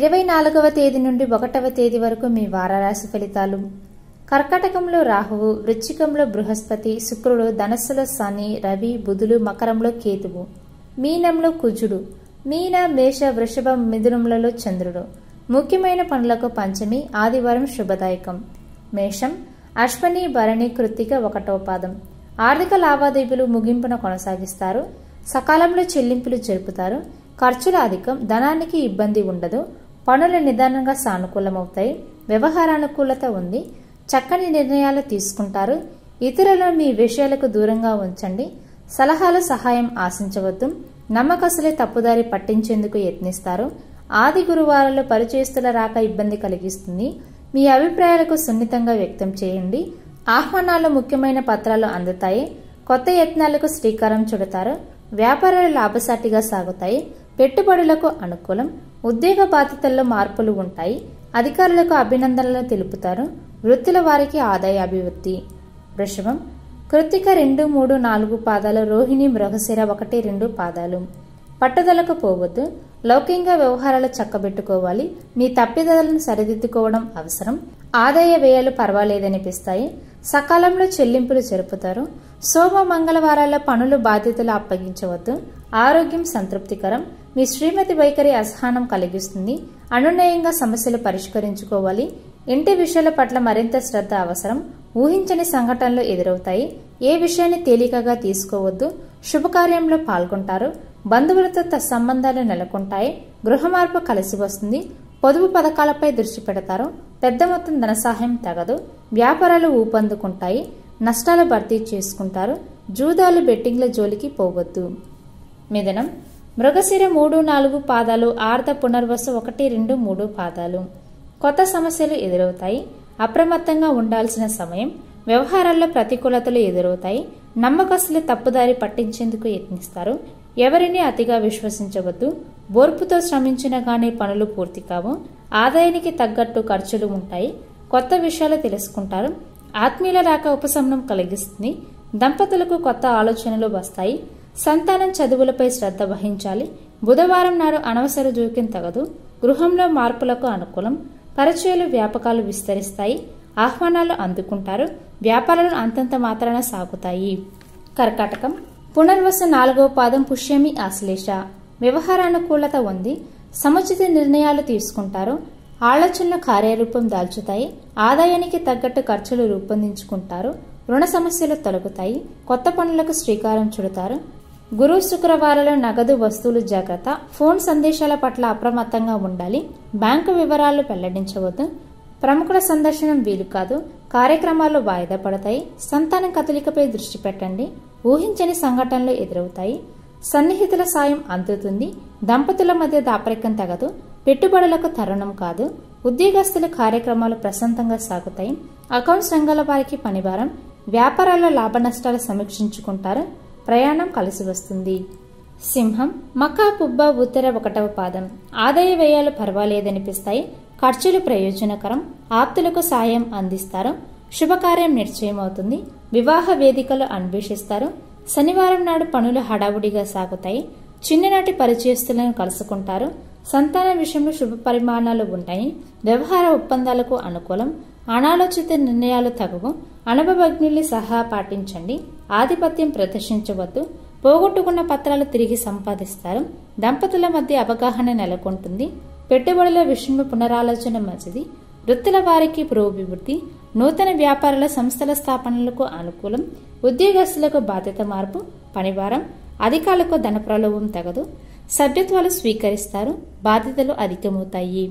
ఇరవై నాలుగవ తేదీ నుండి ఒకటవ తేదీ వరకు మీ వారరాశి ఫలితాలు కర్కాటకంలో రాహువు వృశ్చికంలో బృహస్పతి శుక్రుడు ధనస్సులో శని రవి బుధులు మకరంలో కేతువు మీనంలో కుజుడు మీన మేష వృషభ మిథునములలో చంద్రుడు ముఖ్యమైన పనులకు పంచమి ఆదివారం శుభదాయకం మేషం అశ్వని భరణి కృత్తిక ఒకటో పాదం ఆర్థిక లావాదేవీలు ముగింపున కొనసాగిస్తారు సకాలంలో చెల్లింపులు జరుపుతారు ఖర్చుల అధికం ధనానికి ఇబ్బంది ఉండదు పనులు నిదానంగా సానుకూలమవుతాయి వ్యవహారానుకూలత ఉంది చక్కని నిర్ణయాలు తీసుకుంటారు ఇతరులను మీ విషయాలకు దూరంగా ఉంచండి సలహాలు సహాయం ఆశించవద్దు నమ్మకస్తులే తప్పుదారి పట్టించేందుకు యత్నిస్తారు ఆది గురువారాల్లో పరిచయస్తుల రాక ఇబ్బంది కలిగిస్తుంది మీ అభిప్రాయాలకు సున్నితంగా వ్యక్తం చేయండి ఆహ్వానాలు ముఖ్యమైన పత్రాలు అందుతాయి కొత్త యత్నాలకు శ్రీకారం చుడతారు వ్యాపారాలు లాభసాటిగా సాగుతాయి పెట్టుబడులకు అనుకూలం ఉద్యోగ బాధ్యతల్లో మార్పులు ఉంటాయి అధికారులకు అభినందనలు తెలుపుతారు వృత్తుల వారికి ఆదాయ అభివృద్ధి వృషభం కృత్తిక రెండు మూడు నాలుగు పాదాలు రోహిణి మృగశిర ఒకటి రెండు పాదాలు పట్టుదలకు పోవద్దు లౌకికంగా వ్యవహారాలు చక్కబెట్టుకోవాలి మీ తప్పిదాలను సరిదిద్దుకోవడం అవసరం ఆదాయ వ్యయాలు పర్వాలేదనిపిస్తాయి సకాలంలో చెల్లింపులు జరుపుతారు సోమ మంగళవారాల పనులు బాధ్యతలు అప్పగించవద్దు ఆరోగ్యం సంతృప్తికరం మీ శ్రీమతి వైఖరి అసహనం కలిగిస్తుంది అనునయంగా సమస్యలు పరిష్కరించుకోవాలి ఇంటి విషయాల పట్ల మరింత శ్రద్ధ అవసరం ఊహించని సంఘటనలు ఎదురవుతాయి ఏ విషయాన్ని తేలికగా తీసుకోవద్దు శుభకార్యంలో పాల్గొంటారు బంధువులతో త- సంబంధాలు నెలకొంటాయి గృహ మార్పు కలిసి వస్తుంది పొదుపు పథకాలపై దృష్టి పెడతారు పెద్ద మొత్తం ధన సహాయం తగదు వ్యాపారాలు ఊపందుకుంటాయి నష్టాలు భర్తీ చేసుకుంటారు జూదాలు బెట్టింగ్ల జోలికి పోవద్దు మిథునం మృగశిర మూడు నాలుగు పాదాలు ఆర్ధ పునర్వసు ఒకటి రెండు మూడు పాదాలు కొత్త సమస్యలు ఎదురవుతాయి అప్రమత్తంగా ఉండాల్సిన సమయం వ్యవహారాల్లో ప్రతికూలతలు ఎదురవుతాయి నమ్మకస్తులు తప్పుదారి పట్టించేందుకు యత్నిస్తారు ఎవరిని అతిగా విశ్వసించవద్దు ఓర్పుతో శ్రమించినా గానీ పనులు పూర్తి కావు ఆదాయానికి తగ్గట్టు ఖర్చులు ఉంటాయి కొత్త విషయాలు తెలుసుకుంటారు ఆత్మీయుల రాక ఉపశమనం కలిగిస్తుంది దంపతులకు కొత్త ఆలోచనలు వస్తాయి సంతానం చదువులపై శ్రద్ధ వహించాలి బుధవారం నాడు అనవసర జోక్యం తగదు గృహంలో మార్పులకు అనుకూలం పరిచయాలు వ్యాపకాలు విస్తరిస్తాయి ఆహ్వానాలు అందుకుంటారు వ్యాపారాలు అంతంత మాత్రాన సాగుతాయి కర్కాటకం పునర్వస నాలుగో పాదం పుష్యమి ఆశ్లేష వ్యవహారానుకూలత ఉంది సముచిత నిర్ణయాలు తీసుకుంటారు ఆలోచనలు కార్యరూపం దాల్చుతాయి ఆదాయానికి తగ్గట్టు ఖర్చులు రూపొందించుకుంటారు రుణ సమస్యలు తొలగుతాయి కొత్త పనులకు శ్రీకారం చుడతారు గురు శుక్రవారాలు నగదు వస్తువులు జాగ్రత్త ఫోన్ సందేశాల పట్ల అప్రమత్తంగా ఉండాలి బ్యాంకు వివరాలు వెల్లడించవద్దు ప్రముఖుల సందర్శనం వీలు కాదు కార్యక్రమాలు వాయిదా పడతాయి సంతానం కదలికపై దృష్టి పెట్టండి ఊహించని సంఘటనలు ఎదురవుతాయి సన్నిహితుల సాయం అందుతుంది దంపతుల మధ్య దాపరికం తగదు పెట్టుబడులకు తరుణం కాదు ఉద్యోగస్తుల కార్యక్రమాలు ప్రశాంతంగా సాగుతాయి అకౌంట్స్ రంగాల వారికి పనివారం వ్యాపారాల్లో లాభ నష్టాలు సమీక్షించుకుంటారు ప్రయాణం కలిసి వస్తుంది సింహం మకా పుబ్బ ఉత్తర ఒకటవ పాదం ఆదాయ వ్యయాలు పర్వాలేదనిపిస్తాయి ఖర్చులు ప్రయోజనకరం ఆప్తులకు సాయం అందిస్తారు శుభకార్యం నిశ్చయమవుతుంది వివాహ వేదికలు అన్వేషిస్తారు శనివారం నాడు పనులు హడావుడిగా సాగుతాయి చిన్ననాటి పరిచయస్తులను కలుసుకుంటారు సంతాన విషయంలో శుభ పరిమాణాలు ఉంటాయి వ్యవహార ఒప్పందాలకు అనుకూలం అనాలోచిత నిర్ణయాలు తగవు అనుభవజ్ఞుల్ని సహా పాటించండి ఆధిపత్యం ప్రదర్శించవద్దు పోగొట్టుకున్న పత్రాలు తిరిగి సంపాదిస్తారు దంపతుల మధ్య అవగాహన నెలకొంటుంది పెట్టుబడుల విషయంలో పునరాలోచన మంచిది వృత్తుల వారికి పురోభివృద్ధి నూతన వ్యాపారాల సంస్థల స్థాపనలకు అనుకూలం ఉద్యోగస్తులకు బాధ్యత మార్పు పనివారం అధికారులకు ధన ప్రలోభం తగదు సభ్యత్వాలు స్వీకరిస్తారు బాధ్యతలు అధికమవుతాయి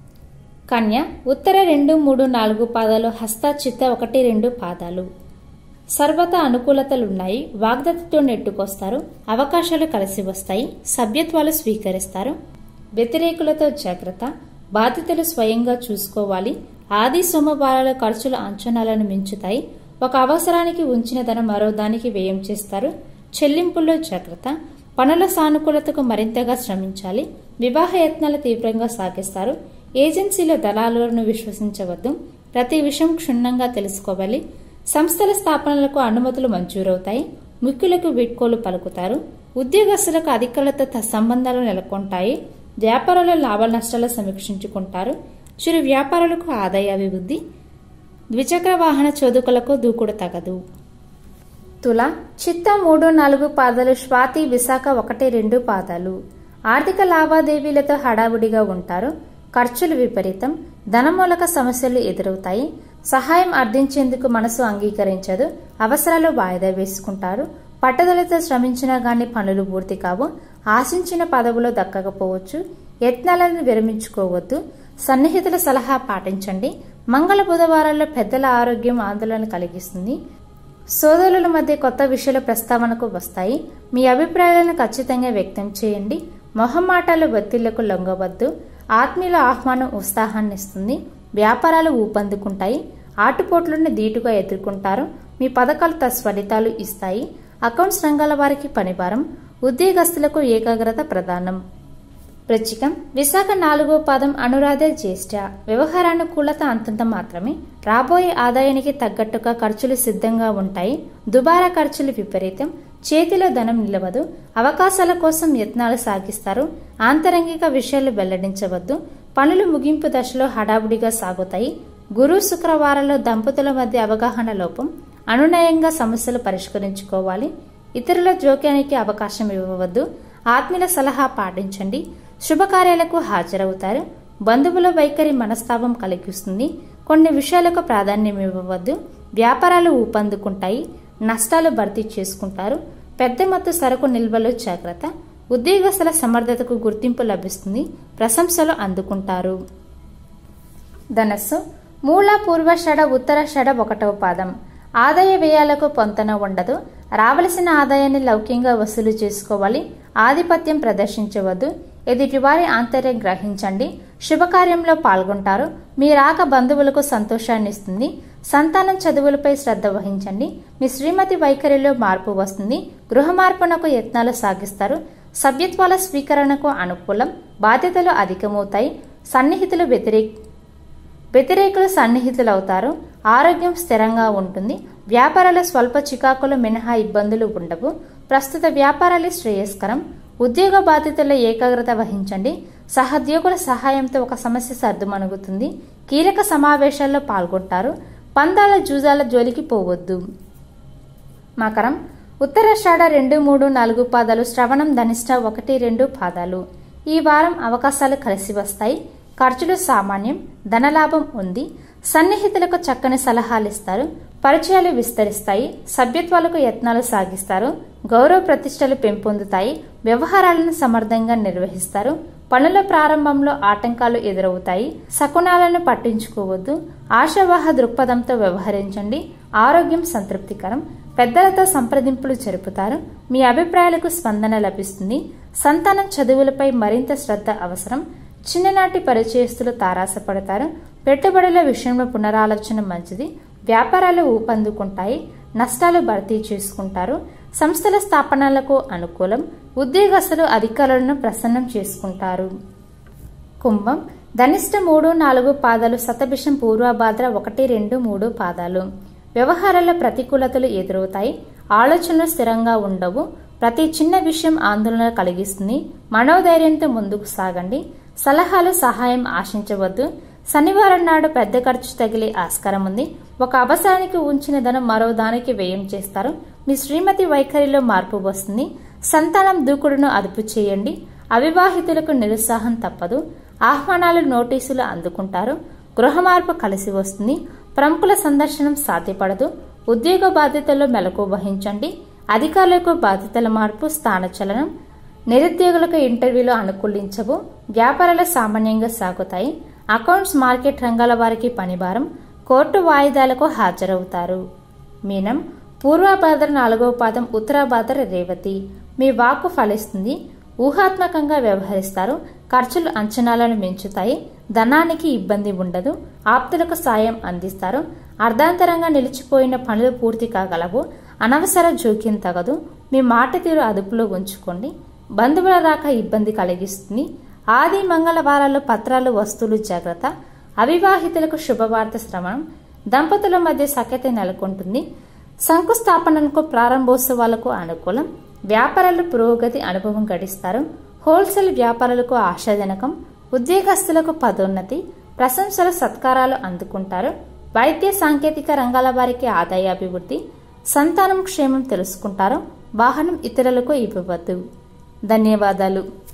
కన్య ఉత్తర రెండు మూడు నాలుగు పాదాలు హస్త చిత్త ఒకటి రెండు పాదాలు సర్వత అనుకూలతలున్నాయి వాగ్దత్తతో నెట్టుకొస్తారు అవకాశాలు కలిసి వస్తాయి సభ్యత్వాలు స్వీకరిస్తారు వ్యతిరేకులతో జాగ్రత్త బాధ్యతలు స్వయంగా చూసుకోవాలి ఆది సోమవారాల ఖర్చుల అంచనాలను మించుతాయి ఒక అవసరానికి ఉంచిన ధనం మరో దానికి వ్యయం చేస్తారు చెల్లింపుల్లో జాగ్రత్త పనుల సానుకూలతకు మరింతగా శ్రమించాలి వివాహ యత్నాలు తీవ్రంగా సాగిస్తారు ఏజెన్సీలో దళాలను విశ్వసించవద్దు ప్రతి విషయం క్షుణ్ణంగా తెలుసుకోవాలి సంస్థల స్థాపనలకు అనుమతులు మంజూరవుతాయి ముఖ్యులకు వీడ్కోలు పలుకుతారు ఉద్యోగస్తులకు అధికారులతో త- సంబంధాలు నెలకొంటాయి వ్యాపారుల లాభ నష్టాలు సమీక్షించుకుంటారు చిరు వ్యాపారులకు ఆదాయ అభివృద్ధి ద్విచక్ర వాహన చోదుకులకు దూకుడు తగదు తుల చిత్త మూడు నాలుగు పాదాలు స్వాతి విశాఖ ఒకటి రెండు పాదాలు ఆర్థిక లావాదేవీలతో హడావుడిగా ఉంటారు ఖర్చులు విపరీతం ధనమూలక సమస్యలు ఎదురవుతాయి సహాయం అర్థించేందుకు మనసు అంగీకరించదు అవసరాలు వాయిదా వేసుకుంటారు పట్టుదలతో శ్రమించినా గాని పనులు పూర్తి కావు ఆశించిన పదవులు దక్కకపోవచ్చు యత్నాలను విరమించుకోవద్దు సన్నిహితుల సలహా పాటించండి మంగళ బుధవారాల్లో పెద్దల ఆరోగ్యం ఆందోళన కలిగిస్తుంది సోదరుల మధ్య కొత్త విషయాలు ప్రస్తావనకు వస్తాయి మీ అభిప్రాయాలను ఖచ్చితంగా వ్యక్తం చేయండి మొహమాటాలు ఒత్తిళ్లకు లొంగవద్దు ఆత్మీయుల ఆహ్వానం ఉత్సాహాన్ని ఇస్తుంది వ్యాపారాలు ఊపందుకుంటాయి ఆటుపోట్లను ధీటుగా ఎదుర్కొంటారు మీ పథకాలు తస్ఫలితాలు ఇస్తాయి అకౌంట్స్ రంగాల వారికి పనిభారం ఉద్యోగస్తులకు ఏకాగ్రత ప్రధానం వృచ్చికం విశాఖ నాలుగో పాదం అనురాధ జ్యేష్ఠ వ్యవహారానుకూలత అంతంత మాత్రమే రాబోయే ఆదాయానికి తగ్గట్టుగా ఖర్చులు సిద్ధంగా ఉంటాయి దుబారా ఖర్చులు విపరీతం చేతిలో ధనం నిలవదు అవకాశాల కోసం యత్నాలు సాగిస్తారు ఆంతరంగిక విషయాలు వెల్లడించవద్దు పనులు ముగింపు దశలో హడావుడిగా సాగుతాయి గురు శుక్రవారాల్లో దంపతుల మధ్య అవగాహన లోపం అనునయంగా సమస్యలు పరిష్కరించుకోవాలి ఇతరుల జోక్యానికి అవకాశం ఇవ్వవద్దు ఆత్మీయుల సలహా పాటించండి శుభకార్యాలకు హాజరవుతారు బంధువుల వైఖరి మనస్తాపం కలిగిస్తుంది కొన్ని విషయాలకు ప్రాధాన్యం ఇవ్వవద్దు వ్యాపారాలు ఊపందుకుంటాయి నష్టాలు భర్తీ చేసుకుంటారు పెద్ద మొత్త సరుకు నిల్వలో జాగ్రత్త ఉద్యోగస్తుల సమర్థతకు గుర్తింపు లభిస్తుంది ప్రశంసలు అందుకుంటారు ధనస్సు మూల పూర్వషడ ఉత్తర షడ ఒకటవ పాదం ఆదాయ వ్యయాలకు పొంతన ఉండదు రావలసిన ఆదాయాన్ని లౌక్యంగా వసూలు చేసుకోవాలి ఆధిపత్యం ప్రదర్శించవద్దు ఎదుటివారి ఆంతర్యం గ్రహించండి శుభకార్యంలో పాల్గొంటారు మీ రాక బంధువులకు సంతోషాన్ని ఇస్తుంది సంతానం చదువులపై శ్రద్ధ వహించండి మీ శ్రీమతి వైఖరిలో మార్పు వస్తుంది గృహ మార్పునకు యత్నాలు సాగిస్తారు సభ్యత్వాల స్వీకరణకు అనుకూలం బాధ్యతలు అధికమవుతాయి సన్నిహితులు వ్యతిరేక వ్యతిరేకులు సన్నిహితులవుతారు ఆరోగ్యం స్థిరంగా ఉంటుంది వ్యాపారాల స్వల్ప చికాకులు మినహా ఇబ్బందులు ఉండవు ప్రస్తుత వ్యాపారాలు శ్రేయస్కరం ఉద్యోగ బాధ్యతల్లో ఏకాగ్రత వహించండి సహోద్యోగుల సహాయంతో ఒక సమస్య సర్దుమణుగుతుంది కీలక సమావేశాల్లో పాల్గొంటారు పందాల జూజాల జోలికి పోవద్దు మకరం ఉత్తరాషాఢ రెండు మూడు నాలుగు పాదాలు శ్రవణం ధనిష్ట ఒకటి రెండు పాదాలు ఈ వారం అవకాశాలు కలిసి వస్తాయి ఖర్చులు సామాన్యం ధనలాభం ఉంది సన్నిహితులకు చక్కని సలహాలు ఇస్తారు పరిచయాలు విస్తరిస్తాయి సభ్యత్వాలకు యత్నాలు సాగిస్తారు గౌరవ ప్రతిష్టలు పెంపొందుతాయి వ్యవహారాలను సమర్థంగా నిర్వహిస్తారు పనుల ప్రారంభంలో ఆటంకాలు ఎదురవుతాయి శకునాలను పట్టించుకోవద్దు ఆశావాహ దృక్పథంతో వ్యవహరించండి ఆరోగ్యం సంతృప్తికరం పెద్దలతో సంప్రదింపులు జరుపుతారు మీ అభిప్రాయాలకు స్పందన లభిస్తుంది సంతానం చదువులపై మరింత శ్రద్ధ అవసరం చిన్ననాటి పరిచయస్తులు తారాసపడతారు పెట్టుబడుల విషయంలో పునరాలోచన మంచిది వ్యాపారాలు ఊపందుకుంటాయి నష్టాలు భర్తీ చేసుకుంటారు సంస్థల స్థాపనలకు అనుకూలం ఉద్యోగస్తులు అధికారులను ప్రసన్నం చేసుకుంటారు కుంభం ధనిష్ట మూడు నాలుగు పాదాలు శతభిషం పూర్వభాద్ర ఒకటి రెండు మూడు పాదాలు వ్యవహారాల్లో ప్రతికూలతలు ఎదురవుతాయి ఆలోచనలు స్థిరంగా ఉండవు ప్రతి చిన్న విషయం ఆందోళన కలిగిస్తుంది మనోధైర్యంతో ముందుకు సాగండి సలహాలు సహాయం ఆశించవద్దు శనివారం నాడు పెద్ద ఖర్చు తగిలే ఆస్కారం ఉంది ఒక అవసరానికి ఉంచిన ధనం మరో దానికి వ్యయం చేస్తారు మీ శ్రీమతి వైఖరిలో మార్పు వస్తుంది సంతానం దూకుడును అదుపు చేయండి అవివాహితులకు నిరుత్సాహం తప్పదు ఆహ్వానాలు నోటీసులు అందుకుంటారు గృహ మార్పు కలిసి వస్తుంది ప్రముఖుల సందర్శనం సాధ్యపడదు ఉద్యోగ బాధ్యతల్లో మెలకు వహించండి అధికారులకు బాధ్యతల మార్పు స్థానచలనం నిరుద్యోగులకు ఇంటర్వ్యూలు అనుకూలించవు వ్యాపారాలు సామాన్యంగా సాగుతాయి అకౌంట్స్ మార్కెట్ రంగాల వారికి పనిభారం కోర్టు వాయిదాలకు హాజరవుతారు మీనం పూర్వభాద్ర నాలుగవ పాదం ఉత్తరాభాద్ర రేవతి మీ వాక్కు ఫలిస్తుంది ఊహాత్మకంగా వ్యవహరిస్తారు ఖర్చులు అంచనాలను మించుతాయి ధనానికి ఇబ్బంది ఉండదు ఆప్తులకు సాయం అందిస్తారు అర్ధాంతరంగా నిలిచిపోయిన పనులు పూర్తి కాగలవు అనవసర జోక్యం తగదు మీ మాట తీరు అదుపులో ఉంచుకోండి బంధువుల రాక ఇబ్బంది కలిగిస్తుంది ఆది మంగళవారాల్లో పత్రాలు వస్తువులు జాగ్రత్త అవివాహితులకు శుభవార్త శ్రవణం దంపతుల మధ్య సఖ్యత నెలకొంటుంది శంకుస్థాపనకు ప్రారంభోత్సవాలకు అనుకూలం వ్యాపారాలు పురోగతి అనుభవం గడిస్తారు హోల్సేల్ వ్యాపారులకు ఆశాజనకం ఉద్యోగస్తులకు పదోన్నతి ప్రశంసల సత్కారాలు అందుకుంటారు వైద్య సాంకేతిక రంగాల వారికి ఆదాయాభివృద్ధి సంతానం క్షేమం తెలుసుకుంటారు వాహనం ఇతరులకు ఇవ్వవద్దు ధన్యవాదాలు